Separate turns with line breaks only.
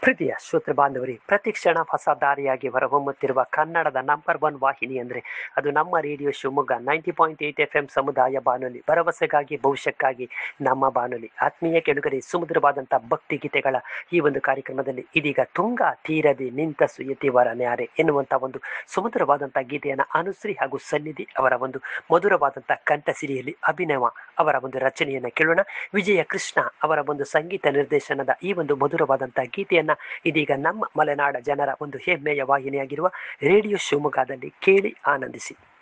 ಪ್ರೀತಿಯ ಶ್ರೋತೃ ಬಾಂಧವರೇ ಪ್ರತಿ ಕ್ಷಣ ಹೊಸ ದಾರಿಯಾಗಿ ಹೊರಹೊಮ್ಮುತ್ತಿರುವ ಕನ್ನಡದ ನಂಬರ್ ಒನ್ ವಾಹಿನಿ ಅಂದರೆ ಅದು ನಮ್ಮ radio Shivamogga ninety point eight F M ಸಮುದಾಯ ಬಾನುಲಿ ಭರವಸೆಗಾಗಿ ಭವಿಷ್ಯಕ್ಕಾಗಿ ನಮ್ಮ ಬಾನುಲಿ ಆತ್ಮೀಯ ಕೆಳುಗರೆ ಸುಮಧುರವಾದಂಥ ಭಕ್ತಿ ಗೀತೆಗಳ ಈ ಒಂದು ಕಾರ್ಯಕ್ರಮದಲ್ಲಿ ಇದೀಗ ತುಂಗ ತೀರದೆ ನಿಂತ ಸುಯತಿವರ ನ್ಯಾರೆ ಎನ್ನುವಂಥ ಒಂದು ಸುಮಧುರವಾದಂಥ ಗೀತೆಯನ್ನು ಅನುಶ್ರೀ ಹಾಗೂ ಸನ್ನಿಧಿ ಅವರ ಒಂದು ಮಧುರವಾದಂಥ ಕಂಠಸಿರಿಯಲ್ಲಿ ಅಭಿನವ ಅವರ ಒಂದು ರಚನೆಯನ್ನು ಕೇಳೋಣ ವಿಜಯ ಕೃಷ್ಣ ಅವರ ಒಂದು ಸಂಗೀತ ನಿರ್ದೇಶನದ ಈ ಒಂದು ಮಧುರವಾದಂಥ ಗೀತೆಯನ್ನ ಇದೀಗ ನಮ್ಮ ಮಲೆನಾಡ ಜನರ ಒಂದು ಹೆಮ್ಮೆಯ ವಾಹಿನಿಯಾಗಿರುವ ರೇಡಿಯೋ ಶಿವಮೊಗ್ಗದಲ್ಲಿ ಕೇಳಿ ಆನಂದಿಸಿ